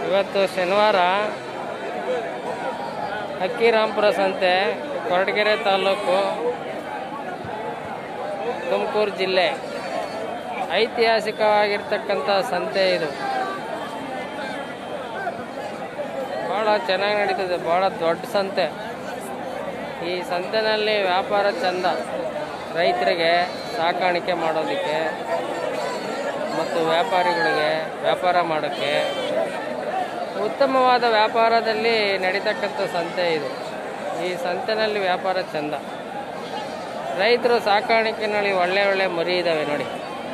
ಇವತ್ತು ಶನಿವಾರ ಅಕ್ಕಿರಾಂಪುರ ಸಂತೆ ಕೊರಟಗೆರೆ ತಾಲೂಕು ತುಮಕೂರು ಜಿಲ್ಲೆ ಐತಿಹಾಸಿಕವಾಗಿರ್ತಕ್ಕಂಥ ಸಂತೆ ಇದು ಭಾಳ ಚೆನ್ನಾಗಿ ನಡೀತದೆ ಭಾಳ ದೊಡ್ಡ ಸಂತೆ ಈ ಸಂತೆನಲ್ಲಿ ವ್ಯಾಪಾರ ಚಂದ ರೈತರಿಗೆ ಸಾಕಾಣಿಕೆ ಮಾಡೋದಕ್ಕೆ ಮತ್ತು ವ್ಯಾಪಾರಿಗಳಿಗೆ ವ್ಯಾಪಾರ ಮಾಡೋಕ್ಕೆ ಉತ್ತಮವಾದ ವ್ಯಾಪಾರದಲ್ಲಿ ನಡೀತಕ್ಕಂಥ ಸಂತೆ ಇದು ಈ ಸಂತೆನಲ್ಲಿ ವ್ಯಾಪಾರ ಚಂದ ರೈತರು ಸಾಕಾಣಿಕೆನಲ್ಲಿ ಒಳ್ಳೆ ಒಳ್ಳೆ ಮರಿ ಇದ್ದಾವೆ ನೋಡಿ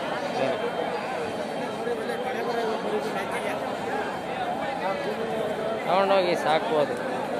ತಗೊಂಡೋಗಿ ಸಾಕ್ಬೋದು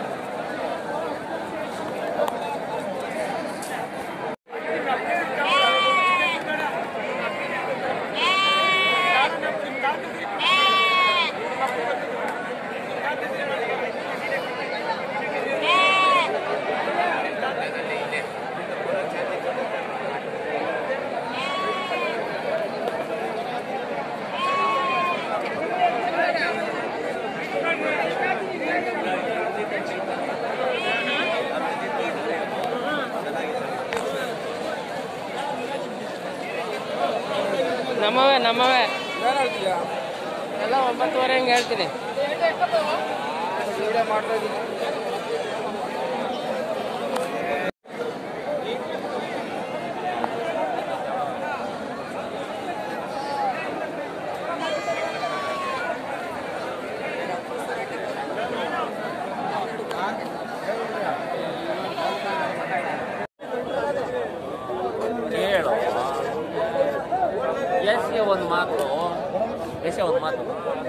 ನಮ್ಮವೇ ನಮ್ಮವೇ ಎಲ್ಲ ಒಂಬತ್ತುವರೆ ಹಂಗೆ ಹೇಳ್ತೀನಿ ಕೇಳು ಎಸ್ಗೆ ಒಂದು ಮಾತು ಎಸ್ಗೆ ಒಂದು ಮಾತು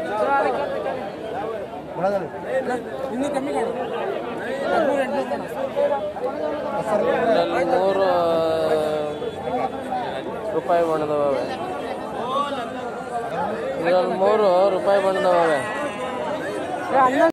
ಇನ್ನೂ ಕಮ್ಮಿ ಕೊಡು ಹದಿಮೂರು ಎಂಟು ಕೊಡು ಇದರಲ್ಲಿ ನೂರು ರೂಪಾಯಿ ಬಣ್ಣದವೆ ಇದರಲ್ಲಿ ಮೂರು ರೂಪಾಯಿ ಬಣ್ಣದವೆ